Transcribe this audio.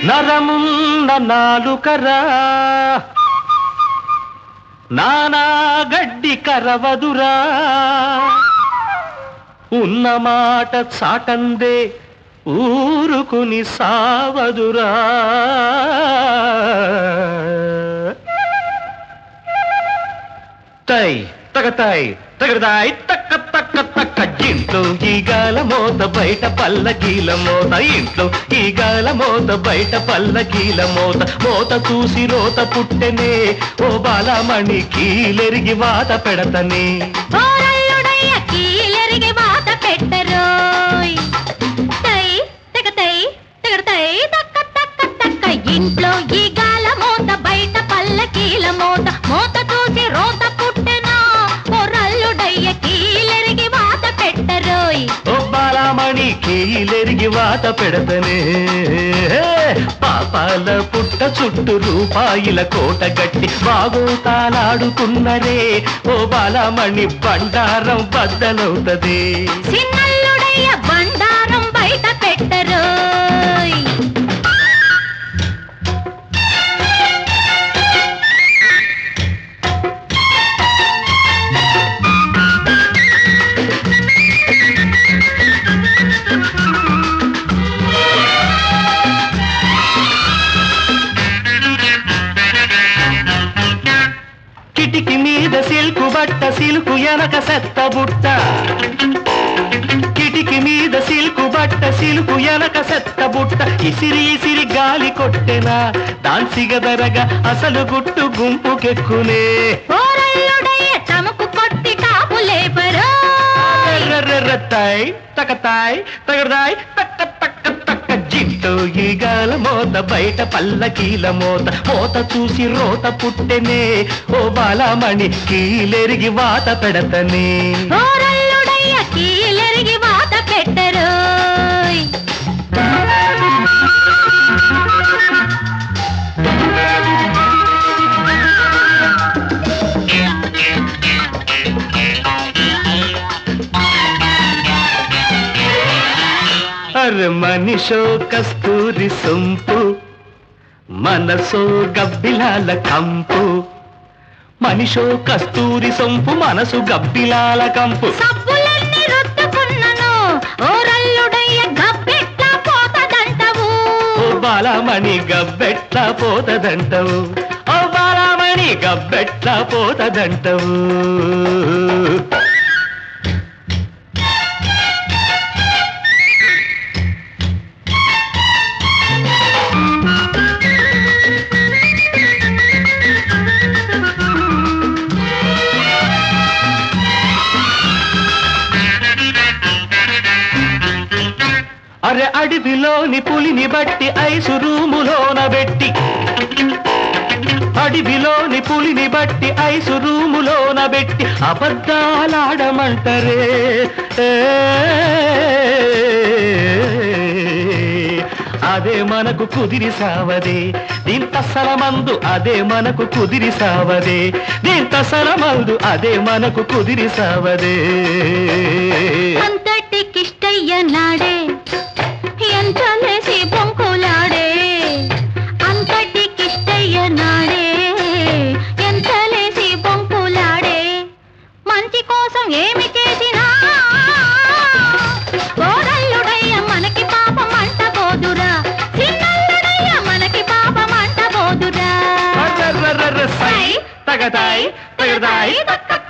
నరమున్న నాలుకరా నానా గడ్డి కరవదురా ఉన్న మాట చాటందే ఊరుకుని సావదురా తై తగతాయ్ తగదాయ్ తక్క తక్క తక్క ఇంట్లో ఈగాల మోత బయట పల్లకీల మోత ఇంట్లో ఈగాల మోత బయట పల్లకీల మోత మోత చూసి రోత పుట్టెనే ఓ బాలమణి కీలెరిగి వాత పెడతనే ఓరల్లుడయ్య కీలెరిగి వాత పెట్టరోయ్ తై తెగ తై తెగ తై తక్క తక్క తక్క ఇంట్లో ఈ గాల మోత బయట పల్లకీల మోత మోత చూసి రోత పుట్టెనా ఓరల్లుడయ్య కీలెరిగి వాత పెట్టరోయ్ ఓ బాలమణి కీలెరిగి వాత పెడతనే పాపాల పుట్ట చుట్టూ రూపాయిల కోట గట్టి బాగోతాలాడుతున్నరే ఓ బాలమణి బండారం బద్దలవుతది చిన్నల్లుడయ్య బండారం బయట పెట్టరోయ్ కిటికి మీద సిల్కు బట్ట సిల్కు ఎనక సెత్త బుట్ట కిటికి మీద సిల్కు బట్ట సిల్కు ఎనక సెత్త బుట్ట ఇసిరి ఇసిరి గాలి కొట్టెనా దాన్సిగదరగా అసలు గుట్టు గుంపుకెక్కునే ఓరల్లుడయ్య తమకు కొట్టి కాపు లేపరోయ్ ఎర్రర్రతాయ్ తకతాయ్ తగదాయ్ తక్క తక్క తక్క జిట్టు ఈగాల మోత బయట పల్లకీల మోత మోత చూసి రోత పుట్టెనే ఓ బాలమణి కీలెరిగి వాత పెడతనే ఓరల్లుడయ్య కీలెరిగి వాత పెట్టరోయ్ అరే మనిషో కస్తూరి సొంపు మనసో గబ్బిలాల కంపు మనిషో కస్తూరి సొంపు మనసు గబ్బిలాల కంపు సబ్బులన్నీ రుద్దుకున్నను ఓరల్లుడయ్య గబ్బెట్లా పోతదంటవు ఓ బాలమణి గబ్బెట్ల పోతదంటవు ఓ బాలమణి గబ్బెట్ల పోతదంటవు అరే అడవిలోని పులిని బట్టి ఐసు రూములోన పెట్టి అడవిలోని పులిని బట్టి ఐసు రూములోన పెట్టి అబద్ధాలాడమంటరే ఏ, అదే మనకు కుదిరి సావదే దీంత సలమందు అదే మనకు కుదిరి సావదే దీంత సలమందు అదే మనకు కుదిరి సావదే అంతటికిష్టయ్య నాడే ఎంత లేసి బొంకులాడే అంతటికిష్టయ్య నాడే ఎంత లేసి బొంకులాడే మంచి కోసం ఏమి చేసినా ఓరల్లుడయ్య మనకి పాపం అంట పోదురా చిన్నల్లుడయ్య మనకి పాపం అంట పోదురా అర్రర్రర్ర సై తగదాయ్ తగదాయ్ తక్క